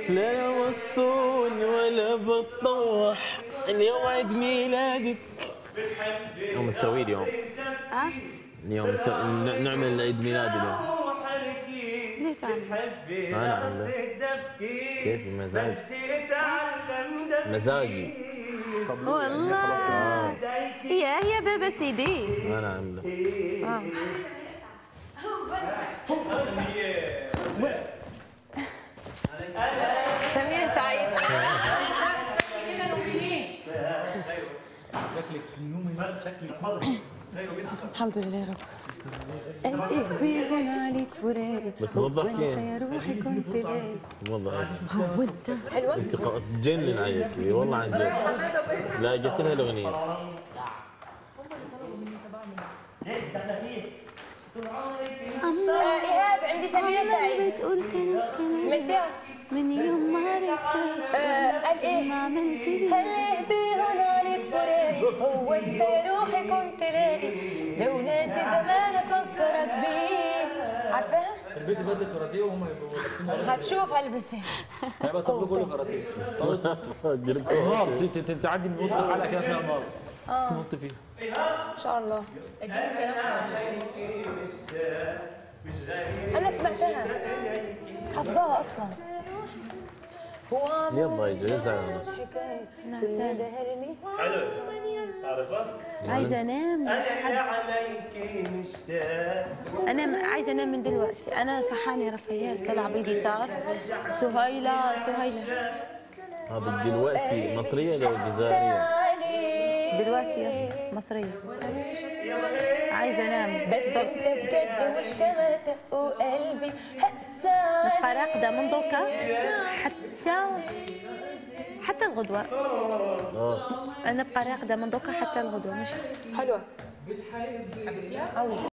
لا انا مسطول ولا بتطوح اليوم عيد ميلادك يوم نسويه اليوم اه اليوم نسو... ن- نعمل عيد ميلاد اليوم ليه تعمل انا عامله كيف مزاج مزاجي والله هي هي بابا سيدي انا عامله اه سمير سعيد الحمد لله يا رب الايه بي هنالك فراق بس مو ضحكين. وانت يا روحي كنت لاقي والله هو انت حلوه انت ق- تجنن عليكي والله عن جد لا قلت لها الاغنيه آه، ايهاب عندي سميره سعيد بتقول كلام كلام سمعتيها؟ من يوم ما عرفتك آه، قال ايه؟ ما عملت لي هل بي هنالك فراق هو انت يا روحي كنت لاقي لو ناسي زمان افكرك بيه عارفاها؟ البسي بدله كاراتيه وهم يبقوا لابسين ورا هتشوف هلبسها هيبقى الطابلو كله كاراتيه جربت نار ت- ت- تعدي من وسط الحلقه كده فيها نار تنط فيها ان شاء الله انا سمعتها حافظاها اصلا هو يلا يا جاي زعلانة. مش حكايه كنا دهرمي عايزه انام انا عايزه انام من دلوقتي انا صحاني رفيات تلعب بالجيتار سهيله سهيله ها بدي دلوقتي مصريه لو جزائريه دلوقتي مصريه عايزه انام بس انت بجد مش شماتة وقلبي هقسى نبقى راقده من دوكا حتى حتى الغدوه اه نبقى راقده من دوكا حتى الغدوه مش حلوة حبيتيها؟ قوي